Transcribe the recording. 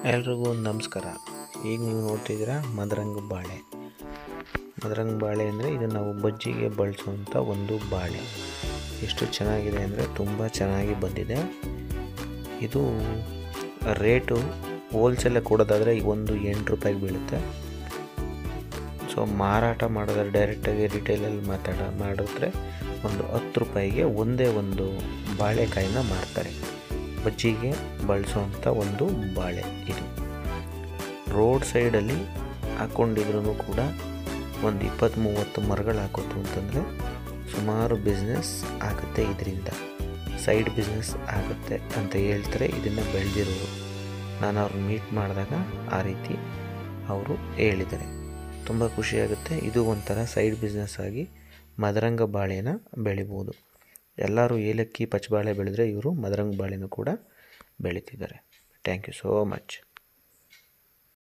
ಎಲ್ರಿಗೂ ನಮಸ್ಕಾರ ಈಗ ನೀವು ನೋಡ್ತಿದ್ದೀರಾ ಮದರಂಗ ಬಾಳೆ ಮದರಂಗ ಬಾಳೆ ಅಂದರೆ ಇದು ನಾವು ಬಜ್ಜಿಗೆ ಬಳಸುವಂಥ ಒಂದು ಬಾಳೆ ಎಷ್ಟು ಚೆನ್ನಾಗಿದೆ ಅಂದರೆ ತುಂಬ ಚೆನ್ನಾಗಿ ಬಂದಿದೆ ಇದು ರೇಟು ಹೋಲ್ಸೇಲೆ ಕೊಡೋದಾದರೆ ಒಂದು ಎಂಟು ರೂಪಾಯಿಗೆ ಬೀಳುತ್ತೆ ಸೊ ಮಾರಾಟ ಮಾಡೋದಾದ್ರೆ ಡೈರೆಕ್ಟಾಗಿ ರಿಟೇಲಲ್ಲಿ ಮಾತಾಡ ಮಾಡಿದ್ರೆ ಒಂದು ಹತ್ತು ರೂಪಾಯಿಗೆ ಒಂದೇ ಒಂದು ಬಾಳೆಕಾಯಿನ ಮಾರ್ತಾರೆ ಬಜ್ಜಿಗೆ ಬಳಸುವಂಥ ಒಂದು ಬಾಳೆ ಇದು ರೋಡ್ ಸೈಡಲ್ಲಿ ಹಾಕ್ಕೊಂಡಿದ್ರೂ ಕೂಡ ಒಂದು ಇಪ್ಪತ್ತು ಮೂವತ್ತು ಮರಗಳು ಹಾಕೋತು ಅಂತಂದರೆ ಸುಮಾರು ಬಿಸ್ನೆಸ್ ಆಗುತ್ತೆ ಇದರಿಂದ ಸೈಡ್ ಬಿಸ್ನೆಸ್ ಆಗುತ್ತೆ ಅಂತ ಹೇಳ್ತಾರೆ ಇದನ್ನು ಬೆಳೆದಿರೋರು ನಾನು ಅವ್ರನ್ನ ಮೀಟ್ ಮಾಡಿದಾಗ ಆ ರೀತಿ ಅವರು ಹೇಳಿದ್ದಾರೆ ತುಂಬ ಖುಷಿಯಾಗುತ್ತೆ ಇದು ಒಂಥರ ಸೈಡ್ ಬಿಸ್ನೆಸ್ ಆಗಿ ಮದರಂಗ ಬಾಳೆನ ಬೆಳಿಬೋದು ಎಲ್ಲರೂ ಏಲಕ್ಕಿ ಪಚ್ಚಬಾಳೆ ಬೆಳೆದ್ರೆ ಇವರು ಮದರಂಗ ಬಾಳೆನೂ ಕೂಡ ಬೆಳೀತಿದ್ದಾರೆ ಥ್ಯಾಂಕ್ ಯು ಸೋ ಮಚ್